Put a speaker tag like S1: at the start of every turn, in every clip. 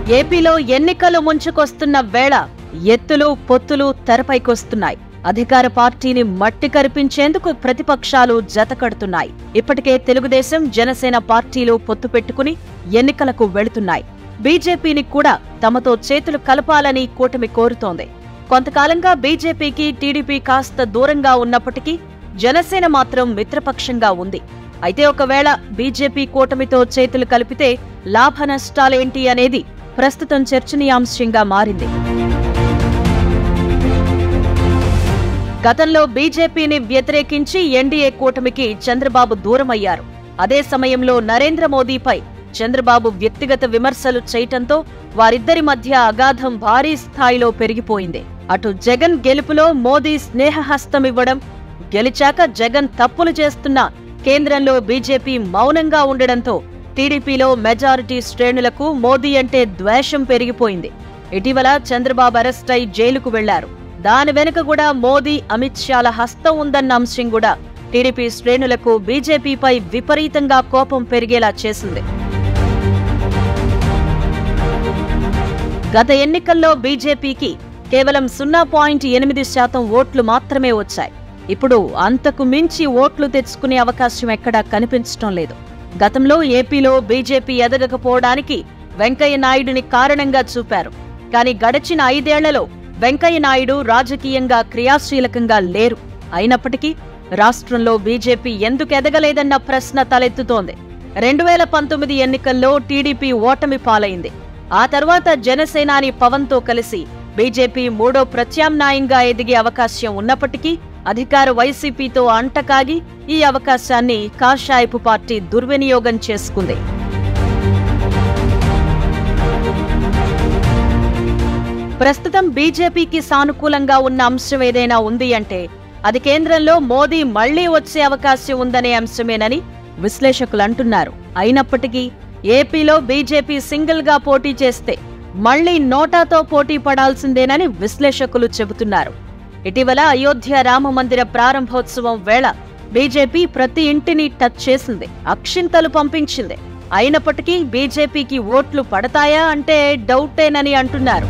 S1: ఏపీలో ఎన్నికలు ముంచుకొస్తున్న వేళ ఎత్తులు పొత్తులు తెరపైకొస్తున్నాయి అధికార పార్టీని మట్టి కరిపించేందుకు ప్రతిపక్షాలు జతకడుతున్నాయి ఇప్పటికే తెలుగుదేశం జనసేన పార్టీలు పొత్తు పెట్టుకుని ఎన్నికలకు వెళుతున్నాయి బీజేపీని కూడా తమతో చేతులు కలపాలని కూటమి కోరుతోంది కొంతకాలంగా బీజేపీకి టీడీపీ కాస్త దూరంగా ఉన్నప్పటికీ జనసేన మాత్రం మిత్రపక్షంగా ఉంది అయితే ఒకవేళ బీజేపీ కూటమితో చేతులు కలిపితే లాభ నష్టాలేంటి అనేది ప్రస్తుతం చర్చనీయాంశంగా మారింది గతంలో బీజేపీని వ్యతిరేకించి ఎన్డీఏ కూటమికి చంద్రబాబు దూరమయ్యారు అదే సమయంలో నరేంద్ర మోదీపై చంద్రబాబు వ్యక్తిగత విమర్శలు చేయటంతో వారిద్దరి మధ్య అగాధం భారీ స్థాయిలో పెరిగిపోయింది అటు జగన్ గెలుపులో మోదీ స్నేహహస్తం ఇవ్వడం గెలిచాక జగన్ తప్పులు చేస్తున్నా కేంద్రంలో బీజేపీ మౌనంగా ఉండడంతో టీడీపీలో మెజారిటీ శ్రేణులకు మోదీ అంటే ద్వేషం పెరిగిపోయింది ఇటీవల చంద్రబాబు అరెస్ట్ అయి జైలుకు వెళ్లారు దాని వెనుక కూడా మోదీ అమిత్ షాల హస్తం ఉందన్న అంశం కూడా టీడీపీ శ్రేణులకు బీజేపీపై విపరీతంగా కోపం పెరిగేలా చేసింది గత ఎన్నికల్లో బీజేపీకి కేవలం సున్నా పాయింట్ ఎనిమిది శాతం ఓట్లు మాత్రమే వచ్చాయి ఇప్పుడు అంతకు మించి ఓట్లు తెచ్చుకునే అవకాశం ఎక్కడా కనిపించడం లేదు గతంలో ఏపీలో బీజేపీ ఎదగకపోవడానికి వెంకయ్య నాయుడిని కారణంగా చూపారు కానీ గడిచిన ఐదేళ్లలో వెంకయ్య నాయుడు రాజకీయంగా క్రియాశీలకంగా లేరు అయినప్పటికీ రాష్ట్రంలో బీజేపీ ఎందుకు ఎదగలేదన్న ప్రశ్న తలెత్తుతోంది రెండు వేల పంతొమ్మిది ఎన్నికల్లో టీడీపీ ఓటమి పాలైంది ఆ తర్వాత జనసేనాని పవన్తో కలిసి బీజేపీ మూడో ప్రత్యామ్నాయంగా ఎదిగే అవకాశం ఉన్నప్పటికీ అధికార వైసీపీతో అంటకాగి ఈ అవకాశాన్ని కాషాయపు పార్టీ దుర్వినియోగం చేసుకుంది ప్రస్తుతం బీజేపీకి సానుకూలంగా ఉన్న అంశం ఏదైనా ఉంది అంటే అది కేంద్రంలో మోదీ మళ్లీ వచ్చే అవకాశం ఉందనే అంశమేనని విశ్లేషకులు అంటున్నారు అయినప్పటికీ ఏపీలో బీజేపీ సింగిల్ గా పోటీ చేస్తే మళ్లీ నోటాతో పోటీ పడాల్సిందేనని విశ్లేషకులు చెబుతున్నారు ఇటీవల అయోధ్య రామ మందిర ప్రారంభోత్సవం వేళ బీజేపీ ప్రతి ఇంటిని టచ్ చేసింది అక్షింతలు పంపించింది అయినప్పటికీ బీజేపీకి ఓట్లు పడతాయా అంటే డౌటేనని అంటున్నారు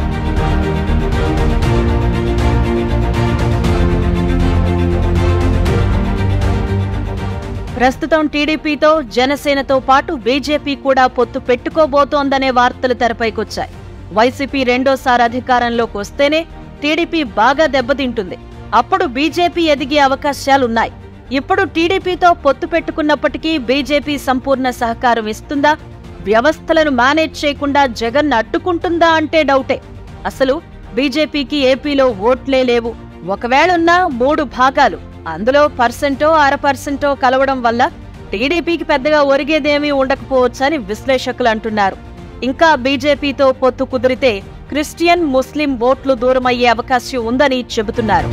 S1: ప్రస్తుతం టీడీపీతో జనసేనతో పాటు బీజేపీ కూడా పొత్తు పెట్టుకోబోతోందనే వార్తలు తెరపైకొచ్చాయి వైసీపీ రెండోసారి అధికారంలోకి వస్తేనే టీడీపీ బాగా దెబ్బతింటుంది అప్పుడు బీజేపీ ఎదిగే అవకాశాలున్నాయి ఇప్పుడు టీడీపీతో పొత్తు పెట్టుకున్నప్పటికీ బీజేపీ సంపూర్ణ సహకారం ఇస్తుందా వ్యవస్థలను మేనేజ్ చేయకుండా జగన్ అడ్డుకుంటుందా అంటే డౌటే అసలు బీజేపీకి ఏపీలో ఓట్లే లేవు ఒకవేళ ఉన్నా మూడు భాగాలు అందులో పర్సెంటో అర పర్సెంటో కలవడం వల్ల టీడీపీకి పెద్దగా ఒరిగేదేమీ ఉండకపోవచ్చని విశ్లేషకులు అంటున్నారు ఇంకా బీజేపీతో పొత్తు కుదిరితే క్రిస్టియన్ ముస్లిం ఓట్లు దూరమయ్యే అవకాశం ఉందని చెబుతున్నారు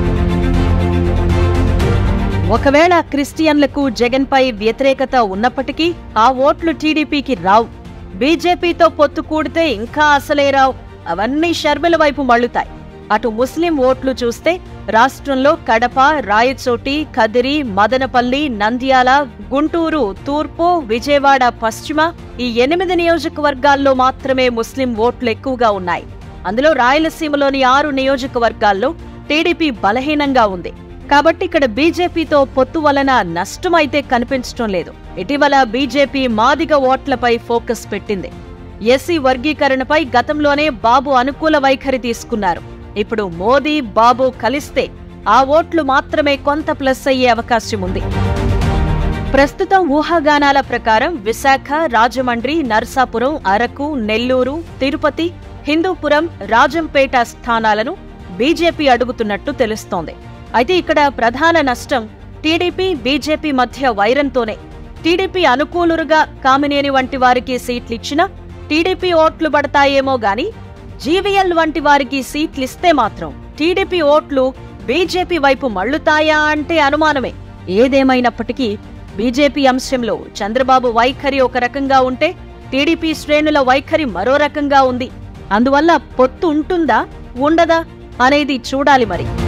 S1: ఒకవేళ క్రిస్టియన్లకు జగన్పై వ్యతిరేకత ఉన్నప్పటికీ ఆ ఓట్లు టీడీపీకి రావు బీజేపీతో పొత్తు కూడితే ఇంకా అసలే రావు అవన్నీ షర్మిల వైపు మళ్లుతాయి అటు ముస్లిం ఓట్లు చూస్తే రాష్ట్రంలో కడప రాయచోటి కదిరి మదనపల్లి నంద్యాల గుంటూరు తూర్పు విజయవాడ పశ్చిమ ఈ ఎనిమిది నియోజకవర్గాల్లో మాత్రమే ముస్లిం ఓట్లు ఎక్కువగా ఉన్నాయి అందులో రాయలసీమలోని ఆరు నియోజకవర్గాల్లో టీడీపీ బలహీనంగా ఉంది కాబట్టి ఇక్కడ బీజేపీతో పొత్తు వలన నష్టమైతే కనిపించడం లేదు ఇటీవల బీజేపీ మాదిగ ఓట్లపై ఫోకస్ పెట్టింది ఎస్సీ వర్గీకరణపై గతంలోనే బాబు అనుకూల వైఖరి తీసుకున్నారు ఇప్పుడు మోదీ బాబు కలిస్తే ఆ ఓట్లు మాత్రమే కొంత ప్లస్ అయ్యే అవకాశం ఉంది ప్రస్తుతం ఊహాగానాల ప్రకారం విశాఖ రాజమండ్రి నర్సాపురం అరకు నెల్లూరు తిరుపతి హిందూపురం రాజంపేట స్థానాలను బీజేపీ అడుగుతున్నట్టు తెలుస్తోంది అయితే ఇక్కడ ప్రధాన నష్టం టీడీపీ బీజేపీ మధ్య వైరంతోనే టీడీపీ అనుకూలురుగా కామినేని వంటి వారికి సీట్లిచ్చినా టీడీపీ ఓట్లు పడతాయేమో గాని జీవీఎల్ వంటి వారికి సీట్లిస్తే మాత్రం టీడీపీ ఓట్లు బీజేపీ వైపు మళ్లుతాయా అంటే అనుమానమే ఏదేమైనప్పటికీ బీజేపీ అంశంలో చంద్రబాబు వైఖరి ఒక రకంగా ఉంటే టీడీపీ శ్రేణుల వైఖరి మరో రకంగా ఉంది అందువల్ల పొత్తు ఉంటుందా ఉండదా అనేది చూడాలి మరి